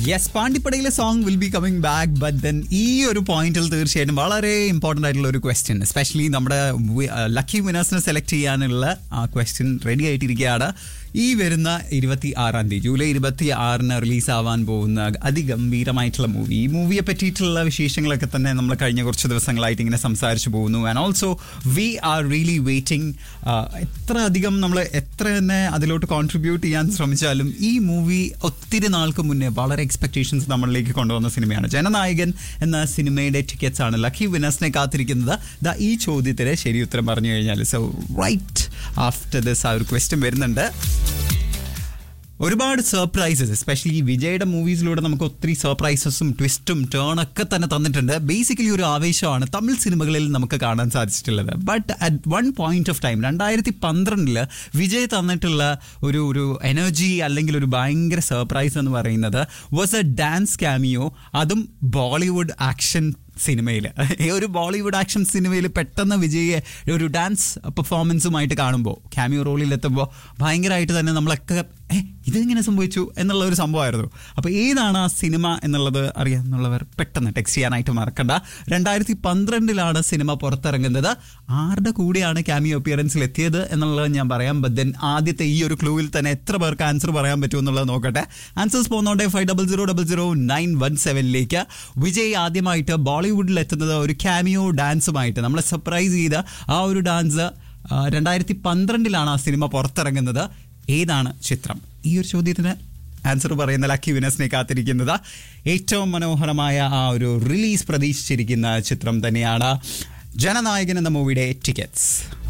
yes പാണ്ടിപ്പടയിലെ song will be coming back but then ഈ ഒരു പോയിന്റിൽ തീർച്ചയായിട്ടും വളരെ ഇമ്പോർട്ടൻ്റ് ആയിട്ടുള്ള ഒരു ക്വസ്റ്റ്യൻ എസ്പെഷ്യലി നമ്മുടെ ലക്കി വിനേഴ്സിനെ സെലക്ട് ചെയ്യാനുള്ള ആ ക്വസ്റ്റ്യൻ റെഡി ആയിട്ടിരിക്കുകയാണ് ഈ വരുന്ന ഇരുപത്തി ആറാം തീയതി ജൂലൈ ഇരുപത്തി ആറിന് റിലീസ് ആവാൻ പോകുന്ന അതിഗംഭീരമായിട്ടുള്ള മൂവി ഈ മൂവിയെ പറ്റിയിട്ടുള്ള വിശേഷങ്ങളൊക്കെ തന്നെ നമ്മൾ കഴിഞ്ഞ കുറച്ച് ദിവസങ്ങളായിട്ട് ഇങ്ങനെ സംസാരിച്ചു പോകുന്നു and also we are really waiting എത്ര അധികം നമ്മൾ എത്ര തന്നെ അതിലോട്ട് കോൺട്രിബ്യൂട്ട് ചെയ്യാൻ ശ്രമിച്ചാലും ഈ മൂവി ഒത്തിരി നാൾക്ക് മുന്നേ വളരെ എക്സ്പെക്ടേഷൻസ് നമ്മളിലേക്ക് കൊണ്ടുവന്ന സിനിമയാണ് ജനനായകൻ എന്ന സിനിമയുടെ ടിക്കറ്റ്സ് ആണ് ലക്കി വിനേഴ്സിനെ കാത്തിരിക്കുന്നത് ദാ ഈ ചോദ്യത്തിന് ശരി ഉത്തരം പറഞ്ഞു കഴിഞ്ഞാൽ സോ റൈറ്റ് ആഫ്റ്റർ ദിസ് ആ ഒരു ക്വസ്റ്റ്യൻ വരുന്നുണ്ട് ഒരുപാട് സർപ്രൈസസ് എസ്പെഷ്യലി വിജയുടെ മൂവീസിലൂടെ നമുക്ക് ഒത്തിരി സർപ്രൈസസും ട്വിസ്റ്റും ടേൺ ഒക്കെ തന്നെ തന്നിട്ടുണ്ട് ബേസിക്കലി ഒരു ആവേശമാണ് തമിഴ് സിനിമകളിൽ നമുക്ക് കാണാൻ സാധിച്ചിട്ടുള്ളത് but at one point of time രണ്ടായിരത്തി പന്ത്രണ്ടില് വിജയ് തന്നിട്ടുള്ള ഒരു ഒരു എനർജി അല്ലെങ്കിൽ ഒരു ഭയങ്കര സർപ്രൈസ് എന്ന് പറയുന്നത് വാസ് എ ഡാൻസ് ക്യാമിയോ അതും ബോളിവുഡ് ആക്ഷൻ സിനിമയിൽ ഒരു ബോളിവുഡ് ആക്ഷൻ സിനിമയിൽ പെട്ടെന്ന് വിജയെ ഒരു ഡാൻസ് പെർഫോമൻസുമായിട്ട് കാണുമ്പോൾ ക്യാമിയോ റോളിൽ എത്തുമ്പോൾ ഭയങ്കരമായിട്ട് തന്നെ നമ്മളൊക്കെ ഏ ഇതെങ്ങനെ സംഭവിച്ചു എന്നുള്ള ഒരു സംഭവമായിരുന്നു അപ്പോൾ ഏതാണ് ആ സിനിമ എന്നുള്ളത് അറിയാമെന്നുള്ളവർ പെട്ടെന്ന് ടെക്സ്റ്റ് ചെയ്യാനായിട്ട് മറക്കണ്ട രണ്ടായിരത്തി പന്ത്രണ്ടിലാണ് സിനിമ പുറത്തിറങ്ങുന്നത് ആരുടെ കൂടെയാണ് ക്യാമിയോ അപ്പിയറൻസിൽ എത്തിയത് എന്നുള്ളത് ഞാൻ പറയാം ബട്ട് ദെൻ ആദ്യത്തെ ഈ ഒരു ക്ലൂവിൽ തന്നെ എത്ര പേർക്ക് ആൻസർ പറയാൻ പറ്റും എന്നുള്ളത് നോക്കട്ടെ ആൻസേഴ്സ് പോകുന്നോട്ടെ five double zero double zero nine one സെവനിലേക്ക് വിജയ് ആദ്യമായിട്ട് ബോളിവുഡിൽ എത്തുന്നത് ഒരു ക്യാമിയോ ഡാൻസുമായിട്ട് നമ്മളെ സർപ്രൈസ് ചെയ്ത ആ ഒരു ഡാൻസ് രണ്ടായിരത്തി പന്ത്രണ്ടിലാണ് ആ സിനിമ പുറത്തിറങ്ങുന്നത് ഏതാണ് ചിത്രം ഈ ഒരു ചോദ്യത്തിന് ആൻസർ പറയുന്ന ലക്കി വിനസിനെ കാത്തിരിക്കുന്നത് ഏറ്റവും മനോഹരമായ ആ ഒരു റിലീസ് പ്രതീക്ഷിച്ചിരിക്കുന്ന ചിത്രം തന്നെയാണ് ജനനായകൻ എന്ന മൂവിയുടെ ടിക്കറ്റ്സ്